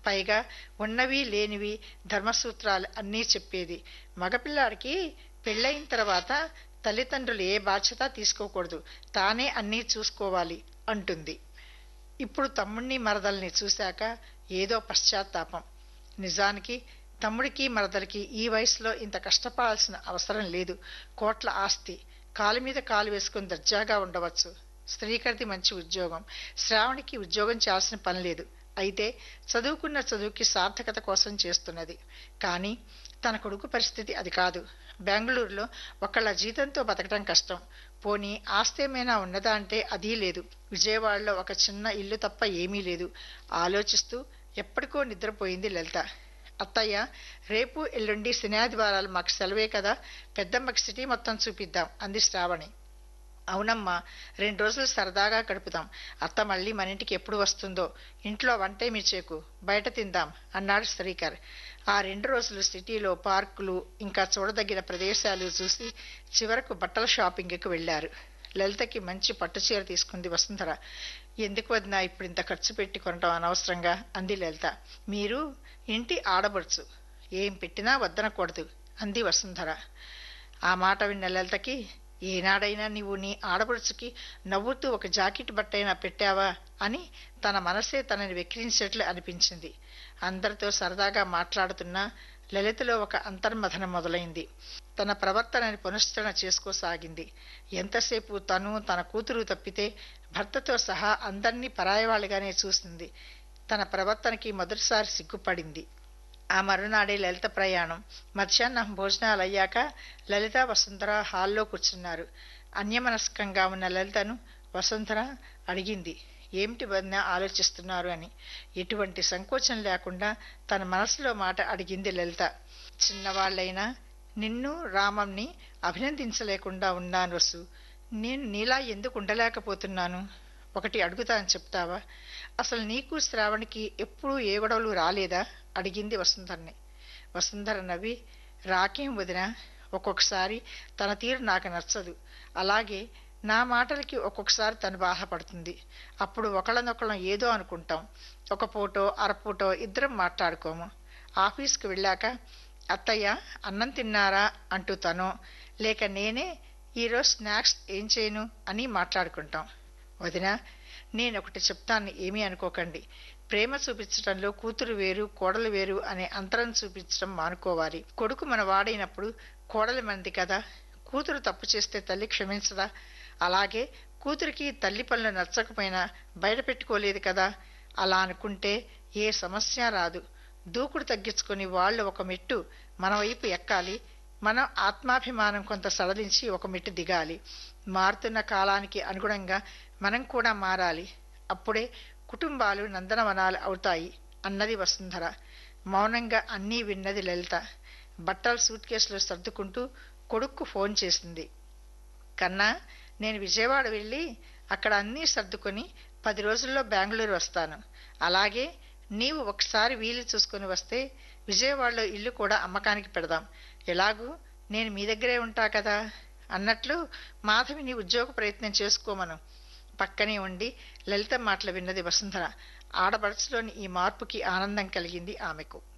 పైగా ఉన్నవి లేనివి ధర్మసూత్రాలు అన్నీ చెప్పేది మగపిల్లాడికి పెళ్ళయిన తర్వాత తల్లిదండ్రులు ఏ బాధ్యత తీసుకోకూడదు తానే అన్నీ చూసుకోవాలి అంటుంది ఇప్పుడు తమ్ముణ్ణి మరదల్ని చూశాక ఏదో పశ్చాత్తాపం నిజానికి తమ్ముడికి మరదలికి ఈ వయసులో ఇంత కష్టపడాల్సిన అవసరం లేదు కోట్ల ఆస్తి కాలు మీద కాలు వేసుకుని దర్జాగా ఉండవచ్చు స్త్రీకరిది మంచి ఉద్యోగం శ్రావణికి ఉద్యోగం చేయాల్సిన పని లేదు అయితే చదువుకున్న చదువుకి సార్థకత కోసం చేస్తున్నది కానీ తన కొడుకు పరిస్థితి అది కాదు బెంగళూరులో ఒకళ్ళ జీతంతో బతకటం కష్టం పోనీ ఆస్తి ఏమైనా ఉన్నదా అంటే అదీ లేదు విజయవాడలో ఒక చిన్న ఇల్లు తప్ప ఏమీ లేదు ఆలోచిస్తూ ఎప్పటికో నిద్రపోయింది లలిత అత్తయ్య రేపు ఎల్లుండి శనాదివారాలు మాకు సెలవే కదా పెద్దమ్మకి సిటీ మొత్తం చూపిద్దాం అంది శ్రావణి అవునమ్మా రెండు రోజులు సరదాగా గడుపుదాం అత్త మళ్ళీ మన ఇంటికి ఎప్పుడు వస్తుందో ఇంట్లో వంటేమీ చేకు బయట తిందాం అన్నాడు శ్రీకర్ ఆ రెండు రోజులు సిటీలో పార్కులు ఇంకా చూడదగిన ప్రదేశాలు చూసి చివరకు బట్టల షాపింగ్కి వెళ్ళారు లలితకి మంచి పట్టు చీర తీసుకుంది వసుంధర ఎందుకు వదినా ఇప్పుడు ఇంత ఖర్చు పెట్టి కొనటం అనవసరంగా అంది లలిత మీరు ఇంటి ఆడబడుచు ఏం పెట్టినా వద్దనకూడదు అంది వసుంధర ఆ మాట విన్న లలితకి ఏనాడైనా నీవు నీ ఆడపడుచుకి నవ్వుతూ ఒక జాకెట్ బట్టైనా పెట్టావా అని తన మనసే తనని వెక్కిరించేట్లు అనిపించింది అందరితో సరదాగా మాట్లాడుతున్నా లలితలో ఒక అంతర్మథనం మొదలైంది తన ప్రవర్తనని పునశ్చరణ చేసుకోసాగింది ఎంతసేపు తను తన కూతురు తప్పితే భర్తతో సహా అందరినీ పరాయవాళ్ళుగానే చూసింది తన ప్రవర్తనకి మొదటిసారి సిగ్గుపడింది ఆ మరునాడే లలిత ప్రయాణం మధ్యాహ్నం భోజనాలు అయ్యాక లలిత వసుంధర హాల్లో కూర్చున్నారు అన్యమనస్కంగా ఉన్న లలితను వసుంధర అడిగింది ఏమిటి వదిన ఆలోచిస్తున్నారు అని ఎటువంటి సంకోచం లేకుండా తన మనసులో మాట అడిగింది లలిత చిన్నవాళ్ళైనా నిన్ను రామంని అభినందించలేకుండా ఉన్నాను వసు నేను నీలా ఎందుకు ఉండలేకపోతున్నాను ఒకటి అడుగుతాను చెప్తావా అసలు నీకు శ్రావణికి ఎప్పుడూ ఏ గొడవలు రాలేదా అడిగింది వసుంధరని వసుంధర నవ్వి రాకేం వదిన ఒక్కొక్కసారి తన తీరు నాకు నచ్చదు అలాగే నా మాటలకి ఒక్కొక్కసారి తను బాధపడుతుంది అప్పుడు ఒకళ్ళనొకళ్ళం ఏదో అనుకుంటాం ఒక పూటో అరపూటో ఇద్దరం మాట్లాడుకోము ఆఫీస్కి వెళ్ళాక అత్తయ్య అన్నం తిన్నారా అంటూ తను లేక నేనే ఈరోజు స్నాక్స్ ఏం చేయను అని మాట్లాడుకుంటాం వదిన నేను ఒకటి చెప్తాను ఏమీ అనుకోకండి ప్రేమ చూపించడంలో కూతురు వేరు కోడలు వేరు అనే అంతరం చూపించడం మానుకోవాలి కొడుకు మన వాడైనప్పుడు కోడలి మంది కదా కూతురు తప్పు చేస్తే తల్లి క్షమించదా అలాగే కూతురికి తల్లి పనులు నచ్చకపోయినా బయట పెట్టుకోలేదు కదా అలా అనుకుంటే ఏ సమస్య రాదు దూకుడు తగ్గించుకొని వాళ్ళు ఒక మెట్టు మన వైపు ఎక్కాలి మనం ఆత్మాభిమానం కొంత సడలించి ఒక మెట్టు దిగాలి మారుతున్న కాలానికి అనుగుణంగా మనం కూడా మారాలి అప్పుడే కుటుంబాలు నందనవనాలు అవుతాయి అన్నది వసుంధర మౌనంగా అన్నీ విన్నది లలిత బట్టలు సూట్ కేసులో సర్దుకుంటూ కొడుక్కు ఫోన్ చేసింది కన్నా నేను విజయవాడ వెళ్ళి అక్కడ అన్నీ సర్దుకొని పది రోజుల్లో బెంగళూరు వస్తాను అలాగే నీవు ఒకసారి వీలు చూసుకొని వస్తే విజయవాడలో ఇల్లు కూడా అమ్మకానికి పెడదాం ఎలాగూ నేను మీ దగ్గరే ఉంటా కదా అన్నట్లు మాధవిని ఉద్యోగ ప్రయత్నం చేసుకోమను పక్కనే ఉండి లలిత మాటలు విన్నది వసుంధర ఆడపడుచులోని ఈ మార్పుకి ఆనందం కలిగింది ఆమెకు